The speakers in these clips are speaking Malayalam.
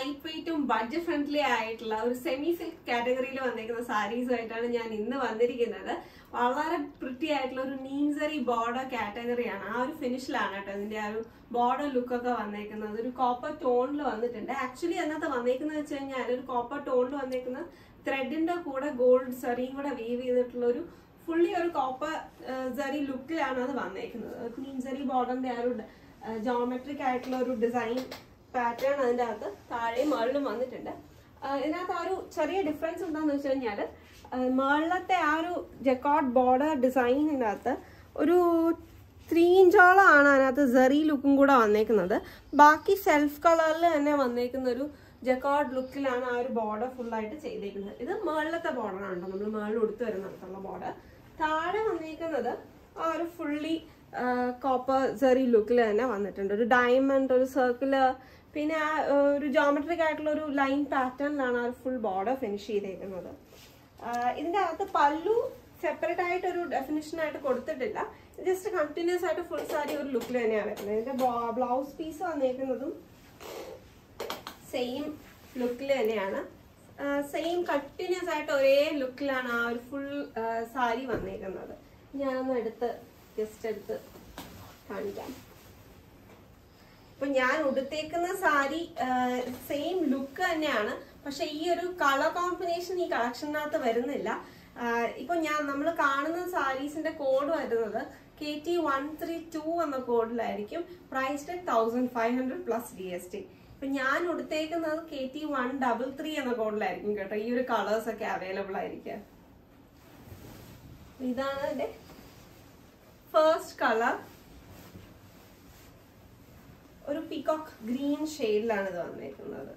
ലൈറ്റ് വെയിറ്റും ബഡ്ജറ്റ് ഫ്രണ്ട്ലി ആയിട്ടുള്ള ഒരു സെമി സിൽക്ക് കാറ്റഗറിയിൽ വന്നേക്കുന്ന സാരീസുമായിട്ടാണ് ഞാൻ ഇന്ന് വന്നിരിക്കുന്നത് വളരെ പ്രിറ്റി ആയിട്ടുള്ള ഒരു നീംസറി ബോർഡർ കാറ്റഗറിയാണ് ആ ഒരു ഫിനിഷിലാണ് കേട്ടോ ഇതിന്റെ ആ ഒരു ബോർഡർ ലുക്കൊക്കെ വന്നേക്കുന്നത് ഒരു കോപ്പർ ടോണിൽ വന്നിട്ടുണ്ട് ആക്ച്വലി അതിനകത്ത് വന്നേക്കുന്നത് വെച്ച് കഴിഞ്ഞാൽ ഒരു കോപ്പർ ടോണിൽ വന്നേക്കുന്ന ത്രെഡിന്റെ കൂടെ ഗോൾഡ് സെറിയും കൂടെ വീവ് ചെയ്തിട്ടുള്ള ഒരു ഫുള്ളി ഒരു കോപ്പർ സെറി ലുക്കിലാണ് അത് വന്നേക്കുന്നത് നീംസറി ബോർഡറിന്റെ ആ ഒരു ജോമെട്രിക് ആയിട്ടുള്ള ഒരു ഡിസൈൻ പാറ്റേൺ അതിൻ്റെ അകത്ത് താഴെയും മുകളിലും വന്നിട്ടുണ്ട് ആ, ഇതിനകത്ത് ആ ഒരു ചെറിയ ഡിഫറൻസ് എന്താണെന്ന് വെച്ച് കഴിഞ്ഞാൽ മുകളിലത്തെ ആ ഒരു ജക്കോട്ട് ബോർഡർ ഡിസൈനിനകത്ത് ഒരു ത്രീ ഇഞ്ചോളമാണ് അതിനകത്ത് സെറി ലുക്കും കൂടെ വന്നേക്കുന്നത് ബാക്കി സെൽഫ് കളറിൽ തന്നെ വന്നേക്കുന്ന ഒരു ജക്കോട്ട് ലുക്കിലാണ് ആ ഒരു ബോർഡർ ഫുള്ളായിട്ട് ചെയ്തേക്കുന്നത് ഇത് മുകളിലത്തെ ബോർഡറാണ് കേട്ടോ നമ്മൾ മുകളിൽ കൊടുത്തു വരുന്നിടത്തുള്ള ബോർഡർ താഴെ വന്നേക്കുന്നത് ആ ഒരു ഫുള്ളി കോപ്പർ സെറി ലുക്കിൽ തന്നെ വന്നിട്ടുണ്ട് ഒരു ഡയമണ്ട് ഒരു സർക്കിള് പിന്നെ ആ ആ, ഒരു ജോമെട്രിക് ആയിട്ടുള്ള ഒരു ലൈൻ പാറ്റേണിലാണ് ആ ഫുൾ ബോർഡർ ഫിനിഷ് ചെയ്തേക്കുന്നത് ആ, ഇതിന്റെ അകത്ത് പല്ലു സെപ്പറേറ്റ് ആയിട്ട് ഒരു ഡെഫിനിഷൻ ആയിട്ട് കൊടുത്തിട്ടില്ല ജസ്റ്റ് കണ്ടിന്യൂസ് ആയിട്ട് ഫുൾ സാരി ഒരു ലുക്കിൽ തന്നെയാണ് വരുന്നത് ഇതിന്റെ ബ്ലൗസ് പീസ് വന്നേക്കുന്നതും സെയിം ലുക്കിൽ തന്നെയാണ് സെയിം കണ്ടിന്യൂസ് ആയിട്ട് ഒരേ ലുക്കിലാണ് ആ ഒരു ഫുൾ സാരി വന്നേക്കുന്നത് ഞാനൊന്ന് എടുത്ത് ജസ്റ്റ് എടുത്ത് കാണിക്കാം ഇപ്പൊ ഞാൻ ഉടുത്തേക്കുന്ന സാരി സെയിം ലുക്ക് തന്നെയാണ് പക്ഷെ ഈ ഒരു കളർ കോമ്പിനേഷൻ ഈ കളക്ഷനകത്ത് വരുന്നില്ല ആഹ് ഇപ്പൊ ഞാൻ നമ്മൾ കാണുന്ന സാരീസിന്റെ കോഡ് വരുന്നത് K T one three two എന്ന കോഡിലായിരിക്കും priced thousand five hundred plus G S T ഇപ്പൊ ഞാൻ ഉടുത്തേക്കുന്നത് K T one double three എന്ന കോഡിലായിരിക്കും കേട്ടോ ഈ ഒരു കളേഴ്സ് ഒക്കെ അവൈലബിൾ ആയിരിക്കുക ഇതാണ് എന്റെ ഫസ്റ്റ് കളർ ഒരു പിക്കോക്ക് ഗ്രീൻ ഷെയ്ഡിലാണ് ഇത് വന്നേക്കുന്നത്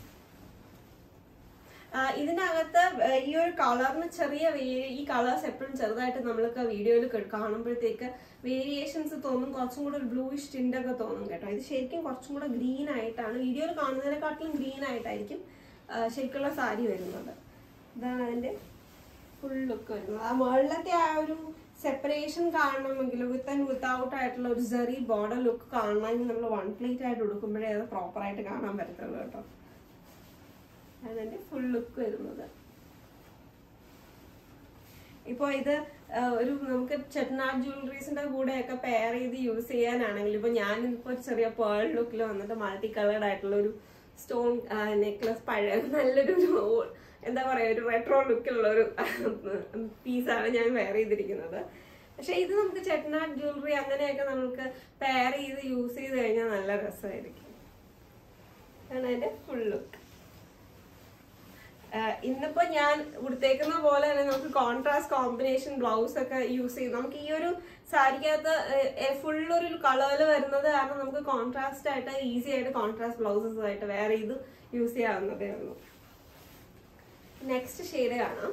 ആ, ഇതിനകത്ത് ഏർ ഈ ഒരു കളറിന് ചെറിയ വേരി ഈ കളേഴ്സ് എപ്പോഴും ചെറുതായിട്ട് നമ്മൾക്ക് വീഡിയോയിൽ കാണുമ്പോഴത്തേക്ക് വേരിയേഷൻസ് തോന്നും കുറച്ചും കൂടെ ഒരു ബ്ലൂയിഷ് ടിൻ്റ് ഒക്കെ തോന്നും കേട്ടോ ഇത് ശരിക്കും കുറച്ചും കൂടെ ഗ്രീൻ ആയിട്ടാണ് വീഡിയോയിൽ കാണുന്നതിനെക്കാട്ടിലും ഗ്രീൻ ആയിട്ടായിരിക്കും ആ, ശരിക്കുള്ള സാരി വരുന്നത് ഇതാണ് അതിന്റെ ഫുൾ ലുക്ക് വരുന്നത് ആ മുകളിലത്തെ ആ ഒരു സെപ്പറേഷൻ കാണണമെങ്കിൽ വിത്ത് ആൻഡ് വിത്തൗട്ട് ആയിട്ടുള്ള ഒരു സെറി ബോർഡർ ലുക്ക് കാണണമെങ്കിൽ നമ്മൾ വൺ പ്ലേറ്റ് ആയിട്ട് കൊടുക്കുമ്പോഴേ അത് പ്രോപ്പർ ആയിട്ട് കാണാൻ പറ്റത്തുള്ളൂ കേട്ടോ അതിന്റെ ഫുൾ ലുക്ക് വരുന്നത് ഇപ്പൊ ഇത് ആ, ഒരു നമുക്ക് ചെട്ടനാട് ജ്വല്ലറീസിന്റെ കൂടെ ഒക്കെ പെയർ ചെയ്ത് യൂസ് ചെയ്യാനാണെങ്കിൽ ഇപ്പൊ ഞാൻ ഇപ്പൊ ഒരു ചെറിയ പേൾ ലുക്കിൽ വന്നിട്ട് മൾട്ടി കളേർഡ് ആയിട്ടുള്ള ഒരു സ്റ്റോൺ നെക്ലസ് പഴയ നല്ലൊരു ഒരു എന്താ പറയാ ഒരു റെട്രോ ലുക്കിലുള്ള ഒരു പീസാണ് ഞാൻ വെയർ ചെയ്തിരിക്കുന്നത് പക്ഷെ ഇത് നമുക്ക് ചെട്ടനാട് ജ്വല്ലറി അങ്ങനെയൊക്കെ നമുക്ക് പെയർ ചെയ്ത് യൂസ് ചെയ്ത് കഴിഞ്ഞാൽ നല്ല രസമായിരിക്കും അതാണ് അതിന്റെ ഫുൾ ലുക്ക് ആഹ് ഇന്നിപ്പോ ഞാൻ ഉടുത്തേക്കുന്ന പോലെ തന്നെ നമുക്ക് കോൺട്രാസ്റ്റ് കോമ്പിനേഷൻ ബ്ലൗസ് ഒക്കെ യൂസ് ചെയ്യും നമുക്ക് ഈ ഒരു സാരിക്കകത്ത് ഫുൾ ഒരു കളറിൽ വരുന്നത് കാരണം നമുക്ക് കോൺട്രാസ്റ്റ് ആയിട്ട് ഈസി ആയിട്ട് കോൺട്രാസ്റ്റ് ബ്ലൗസസ് ആയിട്ട് വേറെ ചെയ്ത് യൂസ് ചെയ്യാവുന്നതേ ഉള്ളൂ നെക്സ്റ്റ് ഷെയ്ഡ് കാണാം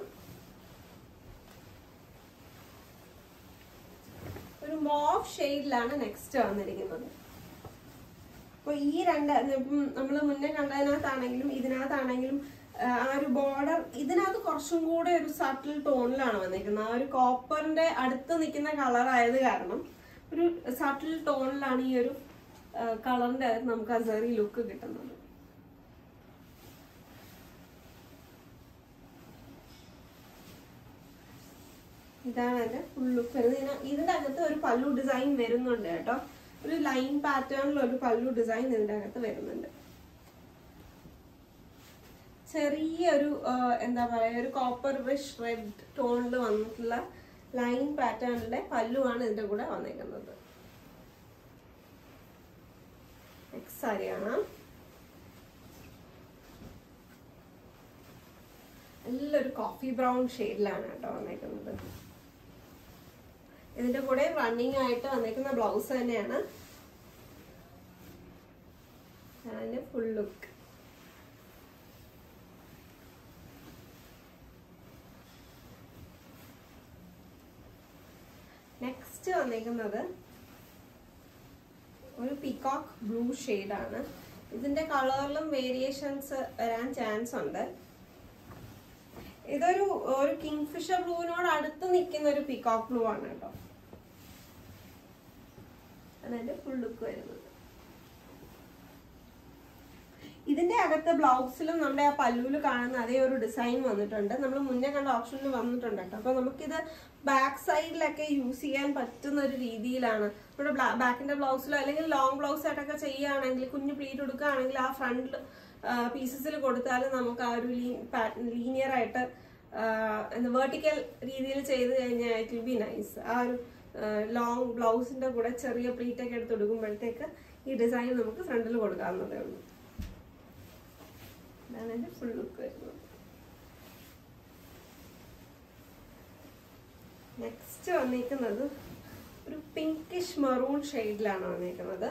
ഒരു മോഫ് ഷെയ്ഡിലാണ് നെക്സ്റ്റ് വന്നിരിക്കുന്നത് അപ്പൊ ഈ രണ്ട് നമ്മൾ മുന്നേ കണ്ടതിനകത്താണെങ്കിലും ഇതിനകത്താണെങ്കിലും ആ, ആ ഒരു ബോർഡർ ഇതിനകത്ത് കുറച്ചും കൂടെ ഒരു സട്ടിൽ ടോണിലാണ് വന്നിരിക്കുന്നത് ആ ഒരു കോപ്പറിന്റെ അടുത്ത് നിൽക്കുന്ന കളർ ആയത് കാരണം ഒരു സട്ടിൽ ടോണിലാണ് ഈ ഒരു കളറിന്റെ അകത്ത് നമുക്ക് ആ സെറി ലുക്ക് കിട്ടുന്നത് ഇതാണ് അതിന്റെ ഫുൾ ലുക്ക് വരുന്നത് ഇതിന- ഇതിന്റെ അകത്ത് ഒരു പല്ലു ഡിസൈൻ വരുന്നുണ്ട് കേട്ടോ ഒരു ലൈൻ പാറ്റേണിൽ ഒരു പല്ലു ഡിസൈൻ ഇതിന്റെ അകത്ത് വരുന്നുണ്ട് ചെറിയൊരു ആ, എന്താ പറയാ ഒരു കോപ്പർ റിഷ് റെഡ് ടോണിൽ വന്നിട്ടുള്ള ലൈൻ പാറ്റേണിലെ പല്ലുവാണ് ഇതിന്റെ കൂടെ വന്നേക്കുന്നത് നെക്സ്റ്റ് സാരിയാണ് നല്ലൊരു കോഫി ബ്രൗൺ ഷെയ്ഡിലാണ് കേട്ടോ വന്നേക്കുന്നത് ഇതിന്റെ കൂടെ റണ്ണിങ് ആയിട്ട് വന്നേക്കുന്ന ബ്ലൗസ് തന്നെയാണ് അതിന്റെ ഫുൾ ലുക്ക് നെക്സ്റ്റ് വന്നേക്കുന്നത് ഒരു പിക്കോക്ക് ബ്ലൂ ആണ് ഇതിന്റെ കളറിലും വേരിയേഷൻസ് വരാൻ ചാൻസ് ഉണ്ട് ഇതൊരു ഒരു കിങ്ഫിഷർ ബ്ലൂവിനോട് അടുത്ത് നിൽക്കുന്ന ഒരു പിക്കോക്ക് ബ്ലൂ ആണ് കേട്ടോ അതിന്റെ ഫുൾ ലുക്ക് വരുന്നത് ഇതിന്റെ അകത്ത് ബ്ലൗസിലും നമ്മുടെ ആ പല്ലുവിൽ കാണുന്ന അതേ ഒരു ഡിസൈൻ വന്നിട്ടുണ്ട് നമ്മൾ മുന്നേ കണ്ട ഓപ്ഷനിൽ വന്നിട്ടുണ്ട് കേട്ടോ അപ്പൊ നമുക്കിത് ബാക്ക് സൈഡിലൊക്കെ യൂസ് ചെയ്യാൻ പറ്റുന്ന ഒരു രീതിയിലാണ് നമ്മുടെ ബാക്കിന്റെ ബ്ലൗസിലോ അല്ലെങ്കിൽ ലോങ് ബ്ലൗസ് ആയിട്ടൊക്കെ ചെയ്യുകയാണെങ്കിൽ കുഞ്ഞു പ്ലീറ്റ് കൊടുക്കുകയാണെങ്കിൽ ആ ഫ്രണ്ട് പീസസിൽ കൊടുത്താൽ നമുക്ക് ആ ഒരു ലീനിയർ ആയിട്ട് വെർട്ടിക്കൽ രീതിയിൽ ചെയ്ത് കഴിഞ്ഞാൽ ഇറ്റ് വിൽ ബി നൈസ് ആ ഒരു ലോങ് ബ്ലൗസിന്റെ കൂടെ ചെറിയ പ്ലീറ്റ് ഒക്കെ എടുത്ത് കൊടുക്കുമ്പോഴത്തേക്ക് ഈ ഡിസൈൻ നമുക്ക് ഫ്രണ്ടിൽ കൊടുക്കാവുന്നതേ ഉള്ളൂ ഇതാണ് എൻ്റെ ഫുൾ ലുക്ക് വരുന്നത് നെക്സ്റ്റ് വന്നിരിക്കുന്നത് ഒരു പിങ്കിഷ് മെറൂൺ ഷെയ്ഡിലാണ് വന്നിരിക്കുന്നത്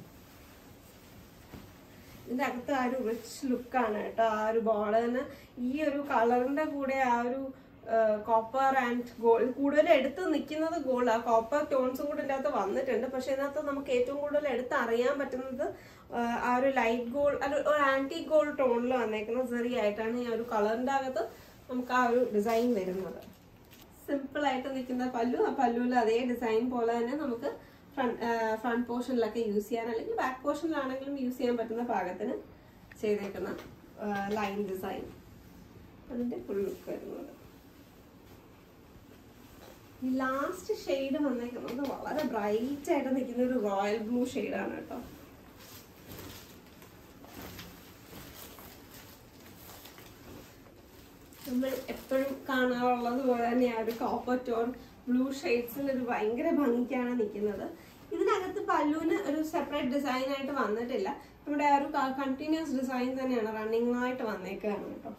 ഇതിന്റെ അകത്ത് ആ ഒരു റിച്ച് ലുക്കാണ് കേട്ടോ ആ ഒരു ബോർഡറിന് ഈ ഒരു കളറിന്റെ കൂടെ ആ ഒരു കോപ്പർ ആൻഡ് ഗോൾഡ് കൂടുതൽ എടുത്ത് നിൽക്കുന്നത് ഗോൾഡ് ആ കോപ്പർ ടോൺസും കൂടെ ഇതിൻ്റെ അകത്ത് വന്നിട്ടുണ്ട് പക്ഷെ ഇതിനകത്ത് നമുക്ക് ഏറ്റവും കൂടുതൽ എടുത്ത് അറിയാൻ പറ്റുന്നത് ആ, ആ ഒരു ലൈറ്റ് ഗോൾഡ് അത് ഒരു ആന്റി ഗോൾഡ് ടോണിൽ വന്നേക്കുന്ന ചെറിയ ആയിട്ടാണ് ഈ ഒരു കളറിന്റെ അകത്ത് നമുക്ക് ആ ഒരു ഡിസൈൻ വരുന്നത് സിമ്പിൾ ആയിട്ട് നിൽക്കുന്ന പല്ലു ആ പല്ലുവിൽ അതേ ഡിസൈൻ പോലെ തന്നെ നമുക്ക് ഫ്രണ്ട് ഫ്രണ്ട് പോർഷനിലൊക്കെ യൂസ് ചെയ്യാൻ അല്ലെങ്കിൽ ബാക്ക് പോർഷനിലാണെങ്കിലും യൂസ് ചെയ്യാൻ പറ്റുന്ന പാകത്തിന് ചെയ്തേക്കുന്ന ലൈൻ ഡിസൈൻ അതിന്റെ ഫുൾ ലുക്ക് വരുന്നത് ലാസ്റ്റ് ഷെയ്ഡ് വന്നേക്കുന്നത് വളരെ ബ്രൈറ്റ് ആയിട്ട് നിൽക്കുന്ന ഒരു റോയൽ ബ്ലൂ ആണ് കേട്ടോ നമ്മൾ എപ്പോഴും കാണാറുള്ളത് പോലെ തന്നെ ആ ഒരു കോപ്പർ ടോൺ ബ്ലൂ ഷെയ്ഡ്സിൽ ഒരു ഭയങ്കര ഭംഗിക്കാണ് നിൽക്കുന്നത് ഇതിനകത്ത് പല്ലുവിന് ഒരു സെപ്പറേറ്റ് ഡിസൈൻ ആയിട്ട് വന്നിട്ടില്ല നമ്മുടെ ആ ഒരു കണ്ടിന്യൂസ് ഡിസൈൻ തന്നെയാണ് റണ്ണിങ് ആയിട്ട് വന്നേക്കുകയാണ് കേട്ടോ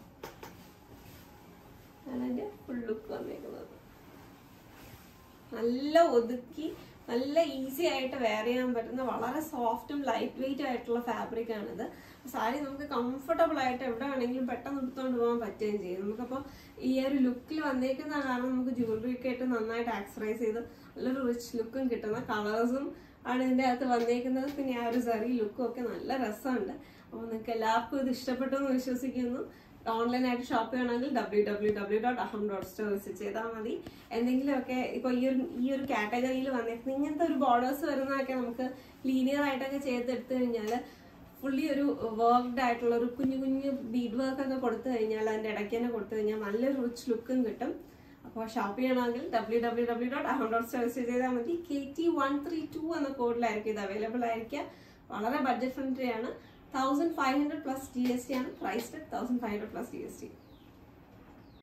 അതിന്റെ ഫുൾ ലുക്ക് വന്നേക്കുന്നത് നല്ല ഒതുക്കി നല്ല ഈസി ആയിട്ട് വെയർ ചെയ്യാൻ പറ്റുന്ന വളരെ സോഫ്റ്റും ലൈറ്റ് വെയിറ്റും ആയിട്ടുള്ള ഫാബ്രിക് ആണിത് സാരി നമുക്ക് കംഫർട്ടബിൾ ആയിട്ട് എവിടെ വേണമെങ്കിലും പെട്ടെന്ന് എടുത്തുകൊണ്ട് പോകാൻ പറ്റുകയും ചെയ്യും നമുക്കപ്പോൾ ഈ ഒരു ലുക്കിൽ വന്നേക്കുന്ന കാരണം നമുക്ക് ജ്വല്ലറി ഒക്കെ ആയിട്ട് നന്നായിട്ട് ആക്സറൈസ് ചെയ്ത് നല്ലൊരു റിച്ച് ലുക്കും കിട്ടുന്ന കളേഴ്സും ആണ് ഇതിൻ്റെ അകത്ത് വന്നേക്കുന്നത് പിന്നെ ആ ഒരു സെറി ലുക്കും ഒക്കെ നല്ല രസമുണ്ട് അപ്പോൾ നിങ്ങൾക്ക് എല്ലാവർക്കും ഇത് ഇഷ്ടപ്പെട്ടു എന്ന് വിശ്വസിക്കുന്നു ഓൺലൈനായിട്ട് ഷോപ്പ് ചെയ്യണമെങ്കിൽ W W W dot Aham dot store visit ചെയ്താൽ മതി എന്തെങ്കിലുമൊക്കെ ഇപ്പോൾ ഈ ഒരു ഈ ഒരു കാറ്റഗറിയിൽ വന്നേക്കുന്ന ഇങ്ങനത്തെ ഒരു ബോർഡേഴ്സ് വരുന്നതൊക്കെ നമുക്ക് ലീനിയർ ആയിട്ടൊക്കെ ചെയ്തെടുത്തു കഴിഞ്ഞാൽ ഫുള്ളി ഒരു വർക്ക്ഡ് ആയിട്ടുള്ള ഒരു കുഞ്ഞു കുഞ്ഞു ബീഡ് വർക്ക് ഒക്കെ കൊടുത്തു കഴിഞ്ഞാൽ അതിൻ്റെ ഇടയ്ക്ക് തന്നെ കൊടുത്തു കഴിഞ്ഞാൽ നല്ലൊരു റിച്ച് ലുക്കും കിട്ടും അപ്പോൾ ഷോപ്പ് ചെയ്യണമെങ്കിൽ W W W dot Aham dot store visit ചെയ്താൽ മതി K T one three two എന്ന കോഡിലായിരിക്കും ഇത് അവൈലബിൾ ആയിരിക്കുക വളരെ ബഡ്ജറ്റ് ഫ്രണ്ട്ലി ആണ് thousand five hundred plus G S T ആണ് priced thousand five hundred plus G S T